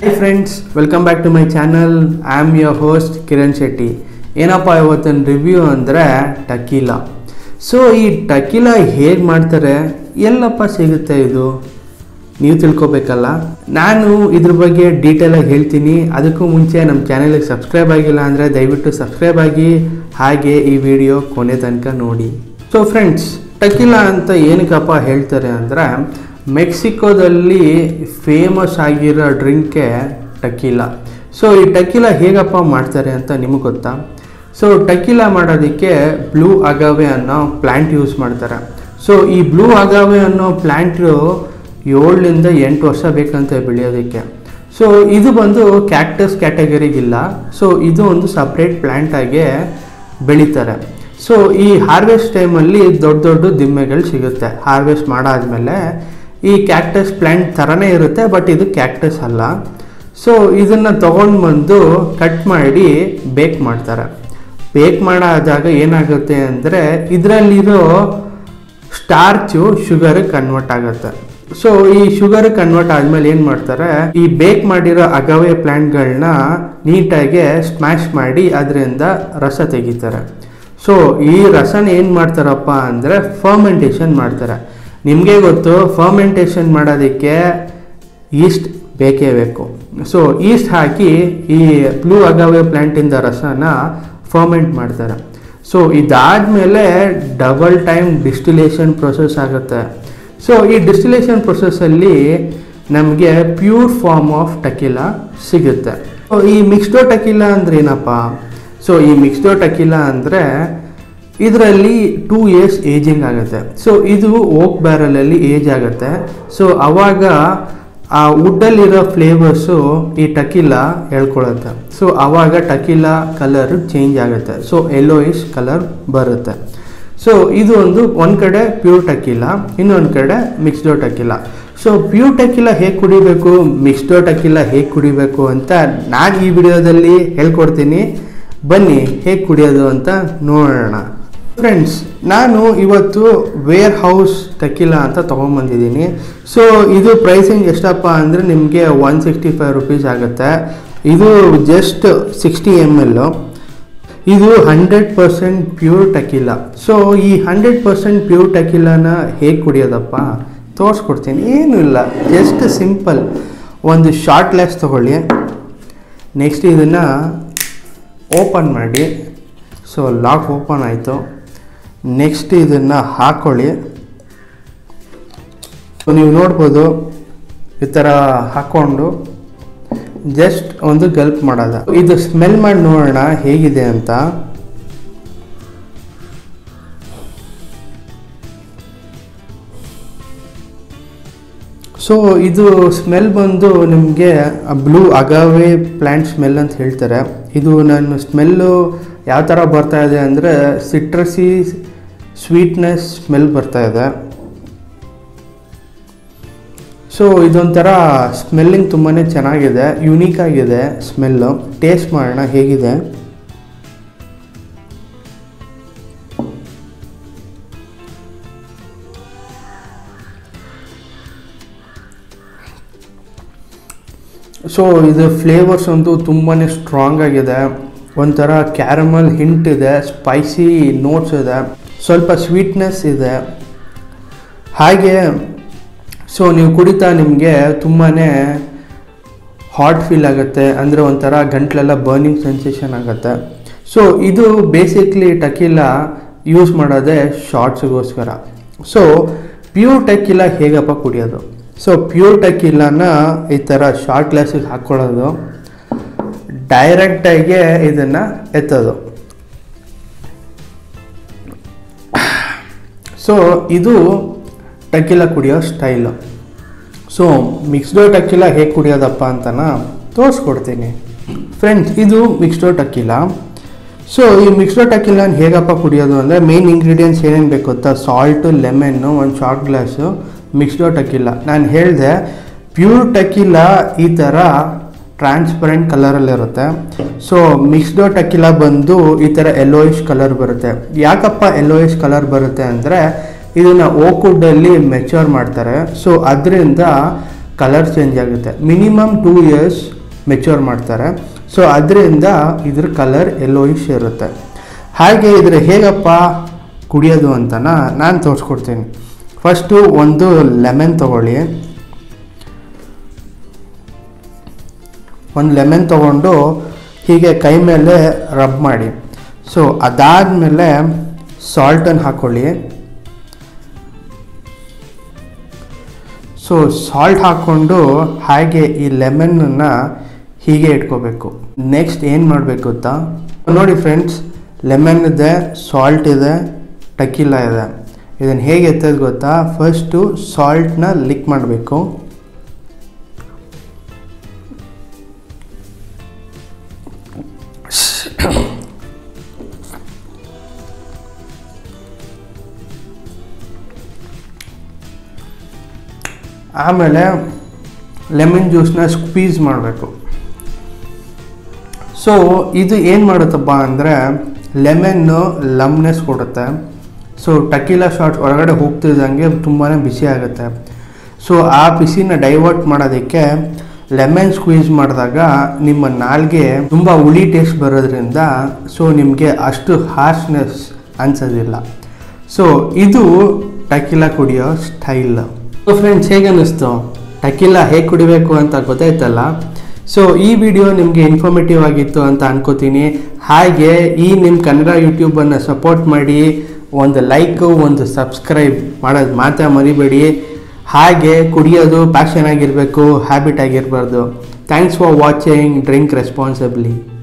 friends welcome back to my channel I am your host Kiran Shetty ಏನಪ್ಪ ಇವತ್ತಿನ review ಅಂದರೆ ಟಕೀಲಾ so ಈ ಟಕೀಲಾ ಹೇಗೆ ಮಾಡ್ತಾರೆ ಎಲ್ಲಪ್ಪ ಸಿಗುತ್ತೆ ಇದು ನೀವು ತಿಳ್ಕೊಬೇಕಲ್ಲ ನಾನು ಇದ್ರ ಬಗ್ಗೆ ಡೀಟೇಲಾಗಿ ಹೇಳ್ತೀನಿ ಅದಕ್ಕೂ ಮುಂಚೆ ನಮ್ಮ ಚಾನಲ್ಗೆ ಸಬ್ಸ್ಕ್ರೈಬ್ ಆಗಿಲ್ಲ ಅಂದರೆ ದಯವಿಟ್ಟು ಸಬ್ಸ್ಕ್ರೈಬ್ ಆಗಿ ಹಾಗೆ ಈ ವಿಡಿಯೋ ಕೊನೆ ತನಕ ನೋಡಿ ಸೊ ಫ್ರೆಂಡ್ಸ್ ಟಕೀಲಾ ಅಂತ ಏನಕ್ಕಪ್ಪ ಹೇಳ್ತಾರೆ ಅಂದರೆ ಮೆಕ್ಸಿಕೋದಲ್ಲಿ ಫೇಮಸ್ ಆಗಿರೋ ಡ್ರಿಂಕೆ ಟಕೀಲಾ ಸೊ ಈ ಟಕೀಲಾ ಹೇಗಪ್ಪ ಮಾಡ್ತಾರೆ ಅಂತ ನಿಮಗೆ ಗೊತ್ತಾ ಸೊ ಟಕೀಲಾ ಮಾಡೋದಕ್ಕೆ ಬ್ಲೂ ಅಗಾವೆ ಅನ್ನೋ ಪ್ಲ್ಯಾಂಟ್ ಯೂಸ್ ಮಾಡ್ತಾರೆ ಸೊ ಈ ಬ್ಲೂ ಅಗಾವೆ ಅನ್ನೋ ಪ್ಲ್ಯಾಂಟು ಏಳರಿಂದ ಎಂಟು ವರ್ಷ ಬೇಕಂತ ಬೆಳೆಯೋದಕ್ಕೆ ಸೊ ಇದು ಬಂದು ಕ್ಯಾಕ್ಟಸ್ ಕ್ಯಾಟಗರಿಗಿಲ್ಲ ಸೊ ಇದು ಒಂದು ಸಪ್ರೇಟ್ ಪ್ಲ್ಯಾಂಟ್ ಆಗಿ ಬೆಳೀತಾರೆ ಸೊ ಈ ಹಾರ್ವೆಸ್ಟ್ ಟೈಮಲ್ಲಿ ದೊಡ್ಡ ದೊಡ್ಡ ದಿಮ್ಮೆಗಳು ಸಿಗುತ್ತೆ ಹಾರ್ವೆಸ್ಟ್ ಮಾಡಾದ್ಮೇಲೆ ಈ ಕ್ಯಾಕ್ಟಸ್ ಪ್ಲ್ಯಾಂಟ್ ಥರನೇ ಇರುತ್ತೆ ಬಟ್ ಇದು ಕ್ಯಾಕ್ಟಸ್ ಅಲ್ಲ ಸೊ ಇದನ್ನು ತೊಗೊಂಡು ಬಂದು ಕಟ್ ಮಾಡಿ ಬೇಕ್ ಮಾಡ್ತಾರೆ ಬೇಕ್ ಮಾಡಾದಾಗ ಏನಾಗುತ್ತೆ ಅಂದರೆ ಇದರಲ್ಲಿರೋ ಸ್ಟಾರ್ಚು ಶುಗರ್ ಕನ್ವರ್ಟ್ ಆಗುತ್ತೆ ಸೊ ಈ ಶುಗರ್ ಕನ್ವರ್ಟ್ ಆದ್ಮೇಲೆ ಏನು ಮಾಡ್ತಾರೆ ಈ ಬೇಕ್ ಮಾಡಿರೋ ಅಗವೆ ಪ್ಲಾಂಟ್ಗಳನ್ನ ನೀಟಾಗಿ ಸ್ಮ್ಯಾಶ್ ಮಾಡಿ ಅದರಿಂದ ರಸ ತೆಗಿತಾರೆ ಸೊ ಈ ರಸನ ಏನು ಮಾಡ್ತಾರಪ್ಪ ಅಂದರೆ ಫರ್ಮೆಂಟೇಷನ್ ಮಾಡ್ತಾರೆ ನಿಮಗೆ ಗೊತ್ತು ಫರ್ಮೆಂಟೇಷನ್ ಮಾಡೋದಕ್ಕೆ ಈಸ್ಟ್ ಬೇಕೇ ಬೇಕು ಸೊ ಈಸ್ಟ್ ಹಾಕಿ ಈ ಬ್ಲೂ ಅಗವೆ ಪ್ಲ್ಯಾಂಟಿಂದ ರಸನ ಫರ್ಮೆಂಟ್ ಮಾಡ್ತಾರೆ ಸೊ ಇದಾದಮೇಲೆ ಡಬಲ್ ಟೈಮ್ ಡಿಸ್ಟಿಲೇಷನ್ ಪ್ರೊಸೆಸ್ ಆಗುತ್ತೆ ಸೊ ಈ ಡಿಸ್ಟಿಲೇಷನ್ ಪ್ರೊಸೆಸ್ಸಲ್ಲಿ ನಮಗೆ ಪ್ಯೂರ್ ಫಾರ್ಮ್ ಆಫ್ ಟಕೀಲಾ ಸಿಗುತ್ತೆ ಸೊ ಈ ಮಿಕ್ಸ್ಡೋ ಟಕೀಲಾ ಅಂದ್ರೆ ಏನಪ್ಪ ಸೊ ಈ ಮಿಕ್ಸ್ಡೋ ಟಕೀಲಾ ಅಂದರೆ ಇದರಲ್ಲಿ ಟೂ ಇಯರ್ಸ್ ಏಜಿಂಗ್ ಆಗುತ್ತೆ ಸೊ ಇದು ಓಕ್ ಬ್ಯಾರಲಲ್ಲಿ ಏಜ್ ಆಗುತ್ತೆ ಸೊ ಅವಾಗ ಆ ವುಡ್ಡಲ್ಲಿರೋ ಫ್ಲೇವರ್ಸು ಈ ಟಕೀಲಾ ಹೇಳ್ಕೊಳುತ್ತೆ ಸೊ ಆವಾಗ ಟಕೀಲಾ ಕಲರ್ ಚೇಂಜ್ ಆಗುತ್ತೆ ಸೊ ಯೆಲ್ಲೋಯಿಶ್ ಕಲರ್ ಬರುತ್ತೆ ಸೊ ಇದು ಒಂದು ಒಂದು ಕಡೆ ಪ್ಯೂರ್ ಟಕೀಲಾ ಇನ್ನೊಂದು ಕಡೆ ಮಿಕ್ಸ್ಡೋ ಟಕೀಲಾ ಸೊ ಪ್ಯೂರ್ ಟಕೀಲಾ ಹೇಗೆ ಕುಡಿಬೇಕು ಮಿಕ್ಸ್ಡೋ ಟಕೀಲಾ ಹೇಗೆ ಕುಡಿಬೇಕು ಅಂತ ನಾನು ಈ ವಿಡಿಯೋದಲ್ಲಿ ಹೇಳ್ಕೊಡ್ತೀನಿ ಬನ್ನಿ ಹೇಗೆ ಕುಡಿಯೋದು ಅಂತ ನೋಡೋಣ ಫ್ರೆಂಡ್ಸ್ ನಾನು ಇವತ್ತು ವೇರ್ ಹೌಸ್ ಟಕೀಲಾ ಅಂತ ತೊಗೊಂಬಂದಿದ್ದೀನಿ ಸೊ ಇದು ಪ್ರೈಸಿಂಗ್ ಎಷ್ಟಪ್ಪ ಅಂದರೆ ನಿಮಗೆ ಒನ್ ಸಿಕ್ಸ್ಟಿ ಫೈವ್ ರುಪೀಸ್ ಆಗುತ್ತೆ ಇದು ಜಸ್ಟ್ ಸಿಕ್ಸ್ಟಿ ಎಮ್ ಎಲ್ಲು ಇದು hundred percent pure tequila so ಈ ಹಂಡ್ರೆಡ್ ಪರ್ಸೆಂಟ್ ಪ್ಯೂರ್ ಟಕೀಲಾನ ಹೇಗೆ ಕುಡಿಯೋದಪ್ಪ ತೋರಿಸ್ಕೊಡ್ತೀನಿ ಏನೂ ಇಲ್ಲ ಜಸ್ಟ್ ಸಿಂಪಲ್ ಒಂದು ಶಾರ್ಟ್ ಲೆಸ್ ತೊಗೊಳ್ಳಿ ನೆಕ್ಸ್ಟ್ ಇದನ್ನು ಓಪನ್ ಮಾಡಿ ಸೊ ಲಾಕ್ ಓಪನ್ ಆಯಿತು ನೆಕ್ಸ್ಟ್ ಇದನ್ನು ಹಾಕ್ಕೊಳ್ಳಿ ಸೊ ನೀವು ನೋಡ್ಬೋದು ಈ ಥರ ಹಾಕ್ಕೊಂಡು ಜಸ್ಟ್ ಒಂದು ಗಲ್ಪ್ ಮಾಡೋದ ಇದು ಸ್ಮೆಲ್ ಮಾಡಿ ನೋಡೋಣ ಹೇಗಿದೆ ಅಂತ ಸೊ ಇದು ಸ್ಮೆಲ್ ಬಂದು ನಿಮಗೆ ಬ್ಲೂ ಅಗಾವೆ ಪ್ಲ್ಯಾಂಟ್ ಸ್ಮೆಲ್ ಅಂತ ಹೇಳ್ತಾರೆ ಇದು ನನ್ನ ಸ್ಮೆಲ್ಲು ಯಾವ ಥರ ಬರ್ತಾ ಇದೆ ಅಂದರೆ ಸಿಟ್ರಸಿ ಸ್ವೀಟ್ನೆಸ್ ಸ್ಮೆಲ್ ಬರ್ತಾ ಇದೆ ಸೊ ಇದೊಂಥರ ಸ್ಮೆಲ್ಲಿಂಗ್ ತುಂಬಾ ಚೆನ್ನಾಗಿದೆ ಯುನೀಕ್ ಆಗಿದೆ ಸ್ಮೆಲ್ಲು ಟೇಸ್ಟ್ ಮಾಡೋಣ ಹೇಗಿದೆ ಸೊ ಇದು ಫ್ಲೇವರ್ಸ್ ಅಂತೂ ತುಂಬಾ ಸ್ಟ್ರಾಂಗ್ ಆಗಿದೆ ಒಂಥರ ಕ್ಯಾರಮಲ್ ಹಿಂಟ್ ಇದೆ ಸ್ಪೈಸಿ ನೋಟ್ಸ್ ಇದೆ ಸ್ವಲ್ಪ ಸ್ವೀಟ್ನೆಸ್ ಇದೆ ಹಾಗೆ ಸೊ ನೀವು ಕುಡಿತಾ ನಿಮಗೆ ತುಂಬಾ ಹಾಟ್ ಫೀಲ್ ಆಗುತ್ತೆ ಅಂದರೆ ಒಂಥರ ಗಂಟ್ಲೆಲ್ಲ ಬರ್ನಿಂಗ್ ಸೆನ್ಸೇಷನ್ ಆಗುತ್ತೆ ಸೊ ಇದು ಬೇಸಿಕ್ಲಿ ಟಕೀಲಾ ಯೂಸ್ ಮಾಡೋದೇ ಶಾರ್ಟ್ಸ್ಗೋಸ್ಕರ ಸೊ ಪ್ಯೂರ್ ಟಕೀಲಾ ಹೇಗಪ್ಪ ಕುಡಿಯೋದು ಸೊ ಪ್ಯೂರ್ ಟಕೀಲಾನ ಈ ಥರ ಶಾರ್ಟ್ ಗ್ಲಾಸಿಗೆ ಹಾಕ್ಕೊಳ್ಳೋದು ಡೈರೆಕ್ಟಾಗಿ ಇದನ್ನು ಎತ್ತೋದು ಸೊ ಇದು ಟಕೀಲಾ ಕುಡಿಯೋ ಸ್ಟೈಲು ಸೊ ಮಿಕ್ಸ್ಡೋ ಟಕೀಲಾ ಹೇಗೆ ಕುಡಿಯೋದಪ್ಪ ಅಂತನ ತೋರಿಸ್ಕೊಡ್ತೀನಿ ಫ್ರೆಂಡ್ಸ್ ಇದು ಮಿಕ್ಸ್ಡೋ ಟಕೀಲಾ ಸೊ ಈ ಮಿಕ್ಸ್ಡೋ ಟಕೀಲಾನ ಹೇಗಪ್ಪ ಕುಡಿಯೋದು ಅಂದರೆ ಮೇನ್ ಇಂಗ್ರೀಡಿಯೆಂಟ್ಸ್ ಏನೇನು ಬೇಕು ಗೊತ್ತಾ ಸಾಲ್ಟು ಲೆಮನ್ನು ಒಂದು ಶಾರ್ಟ್ ಗ್ಲಾಸು ಮಿಕ್ಸ್ಡೋ ಟಕೀಲಾ ನಾನು ಹೇಳಿದೆ ಪ್ಯೂರ್ ಟಕೀಲಾ ಈ ಥರ ಟ್ರಾನ್ಸ್ಪರೆಂಟ್ ಕಲರಲ್ಲಿರುತ್ತೆ ಸೊ ಮಿಕ್ಸ್ಡೋ ಟಕೀಲಾ ಬಂದು ಈ ಥರ ಯೆಲ್ಲೋಯಿಶ್ ಕಲರ್ ಬರುತ್ತೆ ಯಾಕಪ್ಪ ಯೆಲ್ಲೋಯಿಶ್ ಕಲರ್ ಬರುತ್ತೆ ಅಂದರೆ ಇದನ್ನು ಓಕುಡ್ಡಲ್ಲಿ ಮೆಚೂರ್ ಮಾಡ್ತಾರೆ ಸೊ ಅದರಿಂದ ಕಲರ್ ಚೇಂಜ್ ಆಗುತ್ತೆ ಮಿನಿಮಮ್ ಟೂ ಇಯರ್ಸ್ ಮೆಚ್ಯೂರ್ ಮಾಡ್ತಾರೆ ಸೊ ಅದರಿಂದ ಇದ್ರ ಕಲರ್ ಎಲ್ಲೋಯಿಶ್ ಇರುತ್ತೆ ಹಾಗೆ ಇದ್ರ ಹೇಗಪ್ಪ ಕುಡಿಯೋದು ಅಂತನ ನಾನು ತೋರಿಸ್ಕೊಡ್ತೀನಿ ಫಸ್ಟು ಒಂದು ಲೆಮನ್ ತಗೊಳ್ಳಿ ಒಂದು ಲೆಮನ್ ತೊಗೊಂಡು ಹೀಗೆ ಕೈ ಮೇಲೆ ರಬ್ ಮಾಡಿ ಸೊ ಅದಾದಮೇಲೆ ಸಾಲ್ಟನ್ನು ಹಾಕ್ಕೊಳ್ಳಿ ಸೊ ಸಾಲ್ಟ್ ಹಾಕ್ಕೊಂಡು ಹಾಗೆ ಈ ಲೆಮನ್ನನ್ನು ಹೀಗೆ ಇಟ್ಕೋಬೇಕು ನೆಕ್ಸ್ಟ್ ಏನು ಮಾಡಬೇಕು ಗೊತ್ತಾ ನೋಡಿ ಫ್ರೆಂಡ್ಸ್ ಲೆಮನ್ ಇದೆ ಸಾಲ್ಟ್ ಇದೆ ಟಕಿಲ ಇದೆ ಇದನ್ನು ಹೇಗೆ ಎತ್ತೋದು ಗೊತ್ತಾ ಫಸ್ಟು ಸಾಲ್ಟ್ನ ಲಿಕ್ ಮಾಡಬೇಕು ಆಮೇಲೆ ಲೆಮನ್ ಜ್ಯೂಸ್ನ ಸ್ಕ್ವೀಸ್ ಮಾಡಬೇಕು ಸೊ ಇದು ಏನು ಮಾಡುತ್ತಪ್ಪ ಅಂದರೆ ಲೆಮನ್ನು ಲಮ್ನೆಸ್ ಕೊಡುತ್ತೆ ಸೊ ಟಕೀಲಾ ಶಾರ್ಟ್ಸ್ ಒಳಗಡೆ ಹೋಗ್ತಿದ್ದಂಗೆ ತುಂಬಾ ಬಿಸಿ ಆಗುತ್ತೆ ಸೊ ಆ ಬಿಸಿನ ಡೈವರ್ಟ್ ಮಾಡೋದಕ್ಕೆ ಲೆಮನ್ ಸ್ಕ್ವೀಸ್ ಮಾಡಿದಾಗ ನಿಮ್ಮ ನಾಲ್ಗೆ ತುಂಬ ಹುಳಿ ಟೇಸ್ಟ್ ಬರೋದ್ರಿಂದ ಸೊ ನಿಮಗೆ ಅಷ್ಟು ಹಾರ್ಶ್ನೆಸ್ ಅನ್ಸೋದಿಲ್ಲ ಸೊ ಇದು ಟಕಿಲಾ ಕುಡಿಯೋ ಸ್ಟೈಲ್ ಸೊ ಫ್ರೆಂಡ್ಸ್ ಹೇಗೆ ಅನ್ನಿಸ್ತು ಟಕಿಲಾ ಹೇಗೆ ಕುಡಿಬೇಕು ಅಂತ ಗೊತ್ತಾಯ್ತಲ್ಲ ಸೊ ಈ ವಿಡಿಯೋ ನಿಮಗೆ ಇನ್ಫಾರ್ಮೇಟಿವ್ ಆಗಿತ್ತು ಅಂತ ಅನ್ಕೋತೀನಿ ಹಾಗೆ ಈ ನಿಮ್ಮ ಕನ್ನಡ ಯೂಟ್ಯೂಬನ್ನು ಸಪೋರ್ಟ್ ಮಾಡಿ ಒಂದು ಲೈಕು ಒಂದು ಸಬ್ಸ್ಕ್ರೈಬ್ ಮಾಡೋದು ಮಾತ್ರ ಮರಿಬೇಡಿ ಹಾಗೆ ಕುಡಿಯೋದು ಪ್ಯಾಷನ್ ಆಗಿರಬೇಕು ಹ್ಯಾಬಿಟ್ ಆಗಿರಬಾರ್ದು thanks for watching drink responsibly